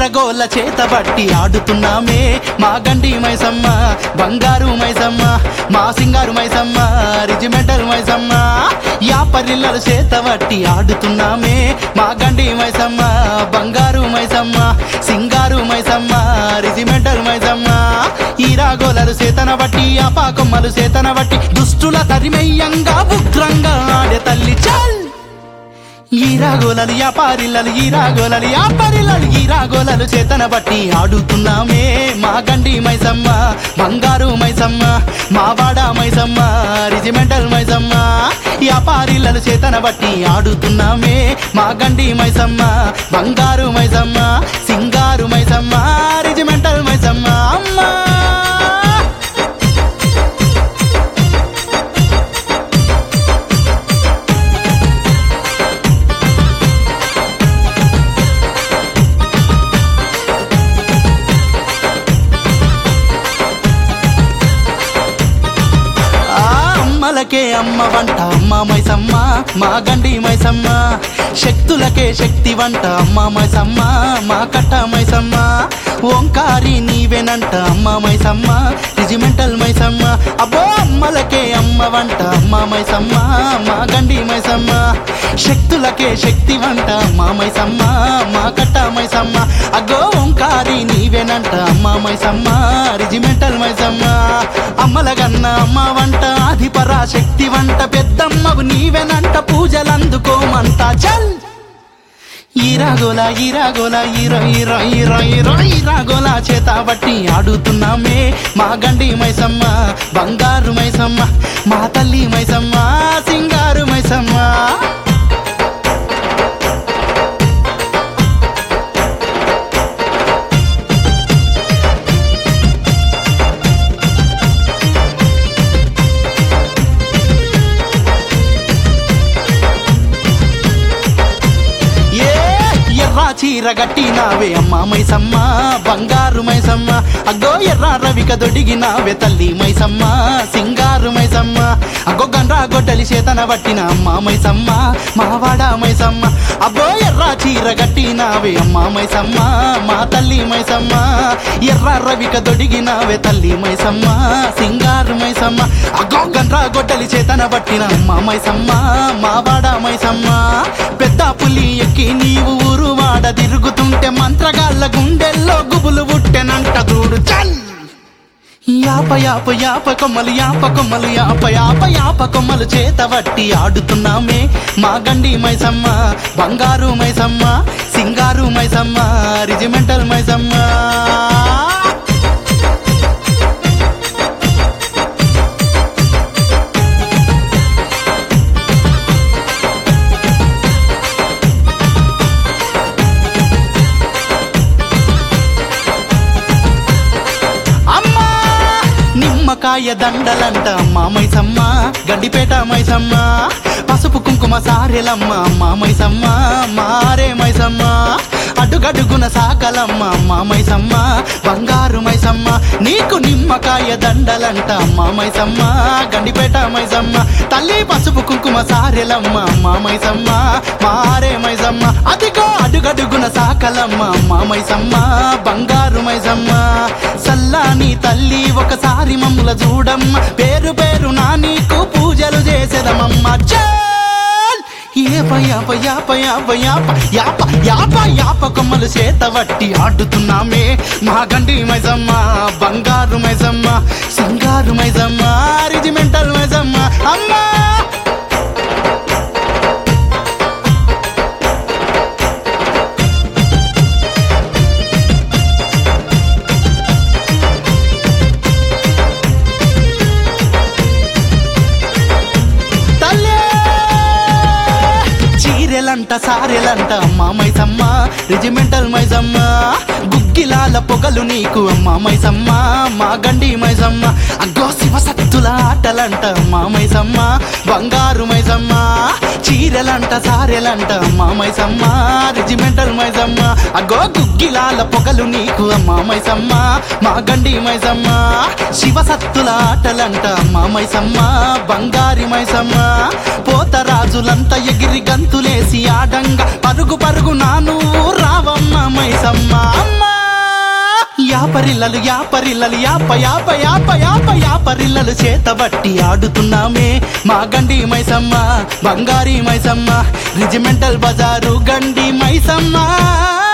ఈరగోల చేత బట్టి ఆడుతున్నామే మా గండి మైసమ్మ బంగారు మైసమ్మ మా సింగారు మైసమ్మ రిజిమెంటల్ మైసమ్మ యాపరిల్లలు చేత బట్టి ఆడుతున్నామే మా గండి మైసమ్మ బంగారు మైసమ్మ సింగారు మైసమ్మ రిజిమెంటల్ మైసమ్మ ఈరాగోలలు చేతన బట్టి ఆపా కొమ్మలు చేతన బట్టి దుష్టుల తరిమయ్యంగా ఉగ్రంగా ఆడే తల్లి చల్ ఈరాగోలలు యాపారిల్లలు ఈరాగోలలు యాపారిల్లలు ఈరాగోలలు చేతన బట్టి ఆడుతున్నామే మా గండి మైసమ్మ బంగారు మైసమ్మ మా వాడ మైసమ్మ రిజిమెంటల్ మైసమ్మ యాపారిల్లలు చేతన బట్టి ఆడుతున్నామే మా గండి మైసమ్మ బంగారు మైసమ్మ సింగారు మైసమ్మ రిజిమెంటల్ మైసమ్మ అమ్మా ఆ అమ్మలకే అమ్మ వంట అమ్మ మైసమ్మ మా గండి మైసమ్మ శక్తులకే శక్తి వంట అమ్మ మైసమ్మ మా కట్ట మైసమ్మ ఓంకారి నీవేనంట అమ్మ మైసమ్మ రిజిమెంటల్ మైసమ్మ అబ్బో అమ్మలకే అమ్మ వంట అమ్మ మైసమ్మ మా గండి మైసమ్మ శక్తులకే శక్తి వంట అమ్మ మైసమ్మ మా కట్ట మైసమ్మ అగ్గో ఓంకారి నీవేనంట అమ్మ మైసమ్మ రిజిమెంటల్ మైసమ్మ అమ్మల గన్న అమ్మ వంట ఆది పరాశక్తి వంట పెద్దమ్మకు నీవెనంట పూజలందుకోమంట చల్ ఈరాగోల ఈరాగోల ఈరో ఈరో ఈరో ఈరో ఈరాగోల చేత బట్టి ఆడుతున్నామే మా గండి మైసమ్మ బంగారు మైసమ్మ మా తల్లి మైసమ్మ సింగారు మైసమ్మ ఏ ఎర్ర చీర గట్టినావే అమ్మ మైసమ్మ బంగారు మైసమ్మ అగ్గో ఎర్ర రవిక దొడిగినావే తల్లి మైసమ్మ సింగారు మైసమ్మ అగ్గో గండ్రా గొడ్డలి చేతన పట్టిన అమ్మ మైసమ్మ మావాడ మైసమ్మ అబ్బో ఎర్ర చీర గట్టినావే అమ్మ మైసమ్మ మా తల్లి మైసమ్మ ఎర్ర రవిక దొడిగినావే తల్లి మైసమ్మ సింగారు మైసమ్మ అగ్గో గండ్రా గొడ్డలి చేతన పట్టిన అమ్మ మైసమ్మ మావాడ మైసమ్మ పెద్ద పులి ఎక్కి నీవు ఊరు వాడ తిరుగుతుంటే మంత్రగాళ్ళ గుండెల్లో గుబులు పుట్టెనంట చూడు చల్ యాప యాప యాప కొమ్మలు యాప కొమ్మలు యాప యాప యాప కొమ్మలు చేత పట్టి ఆడుతున్నామే మా గండి మైసమ్మ బంగారు మైసమ్మ సింగారు మైసమ్మ రిజిమెంటల్ మైసమ్మ అమ్మా నిమ్మకాయ దండలంట అమ్మా మైసమ్మ గడ్డిపేట మైసమ్మ పసుపు కుంకుమ సారెలమ్మ అమ్మా మైసమ్మ మారే మైసమ్మ అడుగడుగున సాకలమ్మ అమ్మా మైసమ్మ బంగారు మైసమ్మ నీకు నిమ్మకాయ దండలంట అమ్మా మైసమ్మ గండిపేట మైసమ్మ తల్లి పసుపు కుంకుమ సారెలమ్మ అమ్మా మైసమ్మ మారే మైసమ్మ అదిగో అడుగడుగున సాకలమ్మ అమ్మా మైసమ్మ బంగారు మైసమ్మ సల్లాని తల్లి ఒకసారి మమ్ముల చూడమ్మ పేరు పేరు నా నీకు పూజలు చేసేదమమ్మ చల్ ఏప యాప యాప యాప యాప యాప యాప యాప కొమ్మలు చేత వట్టి ఆడుతున్నామే మా గండి మైసమ్మ బంగారు మైసమ్మ సింగారు మైసమ్మ రిజిమెంటల్ మైసమ్మ అమ్మా తల్లే చీరెలంట సారెలంట అమ్మ మైసమ్మ రెజిమెంటల్ మైసమ్మ గుగ్గిలాల పొగలు నీకు అమ్మ మైసమ్మ మా గండి మైసమ్మ అగ్గో శివ సత్తుల ఆటలంట అమ్మ మైసమ్మ బంగారు మైసమ్మ చీరెలంట సారెలంట అమ్మ మైసమ్మ రెజిమెంటల్ మైసమ్మ అగ్గో గుగ్గిలాల పొగలు నీకు అమ్మ మైసమ్మ మా గండి మైసమ్మ శివ సత్తుల ఆటలంట అమ్మ మైసమ్మ బంగారి మైసమ్మ పోతరాజులంతా ఎగిరి గంతులేసి ఆడంగా పరుగు పరుగు నా నువ్వు రావమ్మ మైసమ్మ అమ్మ యాపరిల్లలు యాపరిల్లలు యాప యాప యాప యాప యాపరిల్లలు చేతబట్టి ఆడుతున్నామే మా గండి మైసమ్మ బంగారీ మైసమ్మ రిజిమెంటల్ బజారు గండి మైసమ్మ